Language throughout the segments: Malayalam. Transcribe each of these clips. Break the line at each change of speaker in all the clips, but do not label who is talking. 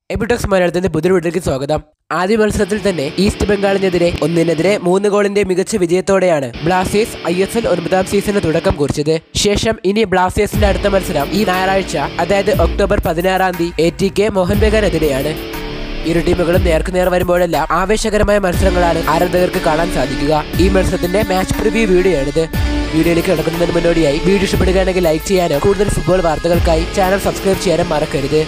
എബിടെക്സ് മലയാളത്തിന്റെ പുതിയ വീട്ടിലേക്ക് സ്വാഗതം ആദ്യ മത്സരത്തിൽ തന്നെ ഈസ്റ്റ് ബംഗാളിനെതിരെ ഒന്നിനെതിരെ മൂന്ന് ഗോളിന്റെ മികച്ച വിജയത്തോടെയാണ് ബ്ലാസ്റ്റേഴ്സ് ഐ എസ് എൽ ഒൻപതാം സീസണിന് തുടക്കം കുറിച്ചത് ശേഷം ഇനി ബ്ലാസ്റ്റേഴ്സിന്റെ അടുത്ത മത്സരം ഈ ഞായറാഴ്ച അതായത് ഒക്ടോബർ പതിനാറാം തീയതി എ ടി കെ മോഹൻ ബഗാനെതിരെയാണ് ഇരു ടീമുകളും നേർക്കുനേർ വരുമ്പോഴെല്ലാം ആവേശകരമായ മത്സരങ്ങളാണ് ആരാധകർക്ക് കാണാൻ സാധിക്കുക ഈ മത്സരത്തിന്റെ മാച്ച് പ്രിവ്യൂ വീഡിയോയാണിത് വീഡിയോയിലേക്ക് കിടക്കുന്നതിന് മുന്നോടിയായി വീഡിയോ ഇഷ്ടപ്പെടുകയാണെങ്കിൽ ലൈക്ക് ചെയ്യാനോ കൂടുതൽ ഫുട്ബോൾ വാർത്തകൾക്കായി ചാനൽ സബ്സ്ക്രൈബ് ചെയ്യാനും മറക്കരുത്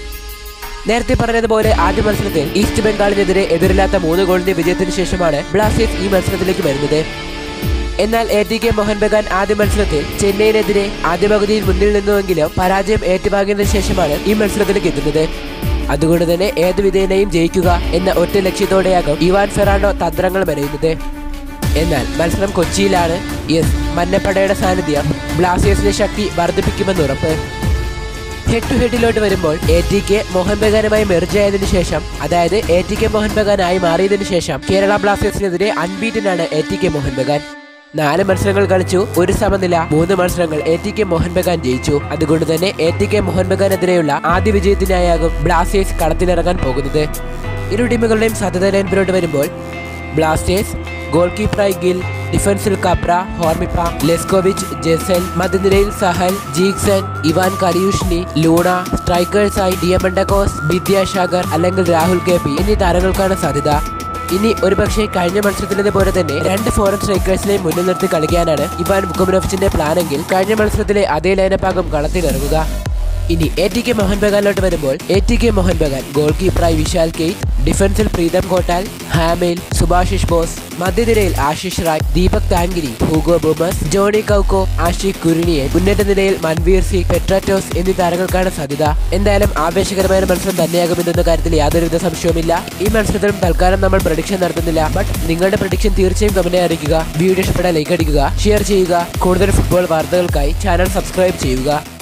നേരത്തെ പറഞ്ഞതുപോലെ ആദ്യ മത്സരത്തിൽ ഈസ്റ്റ് ബംഗാളിനെതിരെ എതിരില്ലാത്ത മൂന്ന് ഗോളിന്റെ വിജയത്തിന് ശേഷമാണ് ബ്ലാസ്റ്റേഴ്സ് ഈ മത്സരത്തിലേക്ക് വരുന്നത് എന്നാൽ A T K Mohan Bagan ആദ്യ മത്സരത്തിൽ ചെന്നൈയിനെതിരെ ആദ്യ പകുതിയിൽ മുന്നിൽ നിന്നുവെങ്കിലും പരാജയം ഏറ്റുവാങ്ങിയതിനു ശേഷമാണ് ഈ മത്സരത്തിലേക്ക് എത്തുന്നത് അതുകൊണ്ട് തന്നെ ഏത് വിധേനയും ജയിക്കുക എന്ന ഒറ്റ ലക്ഷ്യത്തോടെയാകും ഇവാൻ ഫെറാണ്ടോ തന്ത്രങ്ങൾ മെനയുന്നത് എന്നാൽ മത്സരം കൊച്ചിയിലാണ് യെസ് മന്നപ്പടയുടെ സാന്നിധ്യം ബ്ലാസ്റ്റേഴ്സിന്റെ ശക്തി വർദ്ധിപ്പിക്കുമെന്ന് ഉറപ്പ് ഹെഡ് ടു ഹെഡിലോട്ട് വരുമ്പോൾ എ ടി കെ മോഹൻ ബഗാനുമായി മെർജ് ആയതിനു ശേഷം അതായത് എ ടി കെ മോഹൻ ബഗാനായി മാറിയതിനു ശേഷം കേരള ബ്ലാസ്റ്റേഴ്സിനെതിരെ അൺബീറ്റനാണ് A T K Mohan Bagan നാല് മത്സരങ്ങൾ കളിച്ചു ഒരു സമനില മൂന്ന് മത്സരങ്ങൾ A T K Mohan Bagan ജയിച്ചു അതുകൊണ്ട് തന്നെ എ ടി കെ മോഹൻ ബഗാനെതിരെയുള്ള ആദ്യ വിജയത്തിനായാകും ബ്ലാസ്റ്റേഴ്സ് കളത്തിലിറങ്ങാൻ പോകുന്നത് ഇരു ടീമുകളുടെയും സാധ്യത ലൈൻപിലോട്ട് വരുമ്പോൾ ബ്ലാസ്റ്റേഴ്സ് ഗോൾ കീപ്പറായി ഗിൽ ഡിഫൻസിൽ കപ്ര ഹോർമിപ്പ ലെസ്കോവിച്ച് ജെസൽ മധ്യനിരയിൽ Sahal Jeakson Ivan Kalyuzhnyi Luna സ്ട്രൈക്കേഴ്സായി ഡിയമണ്ടക്കോസ് വിദ്യാസാഗർ അല്ലെങ്കിൽ രാഹുൽ കെ പി എന്നീ താരങ്ങൾക്കാണ് സാധ്യത ഇനി ഒരുപക്ഷെ കഴിഞ്ഞ മത്സരത്തിലെ പോലെ തന്നെ രണ്ട് ഫോറിൻ സ്ട്രൈക്കേഴ്സിനെ മുന്നിൽ നിർത്തി കളിക്കാനാണ് ഇവാൻ മുക്കമനോവിച്ചിന്റെ പ്ലാനെങ്കിൽ കഴിഞ്ഞ മത്സരത്തിലെ അതേ ലൈനപ്പാകും കളത്തിലിറങ്ങുക ഇനി എ ടി കെ മോഹൻ ബഗാനിലോട്ട് വരുമ്പോൾ A T K Mohan Bagan goal കീപ്പറായി വിശാൽ കെയ്റ്റ് ഡിഫൻസിൽ പ്രീതം കോട്ടാൽ ഹാമേൽ സുഭാഷിഷ് ബോസ് മധ്യനിരയിൽ Ashish Rai Deepak Tangri Hugo Boumous Johnny Kauko Ashique Kuruniyan മുന്നേറ്റ നിരയിൽ മൻവീർ സിംഗ് പെട്രാറ്റോസ് എന്നീ താരങ്ങൾക്കാണ് സാധ്യത എന്തായാലും ആവേശകരമായ ഒരു മത്സരം തന്നെയാകുമെന്ന കാര്യത്തിൽ യാതൊരുവിധ സംശയവുമില്ല ഈ മത്സരത്തിലും തൽക്കാലം നമ്മൾ പ്രഡിക്ഷൻ നടത്തുന്നില്ല ബട്ട് നിങ്ങളുടെ പ്രഡിക്ഷൻ തീർച്ചയായും കമന്റ് അറിയിക്കുക വീഡിയോ ഇഷ്ടപ്പെട്ടാൽ ലൈക്ക് അടിക്കുക ഷെയർ ചെയ്യുക കൂടുതൽ ഫുട്ബോൾ വാർത്തകൾക്കായി ചാനൽ സബ്സ്ക്രൈബ് ചെയ്യുക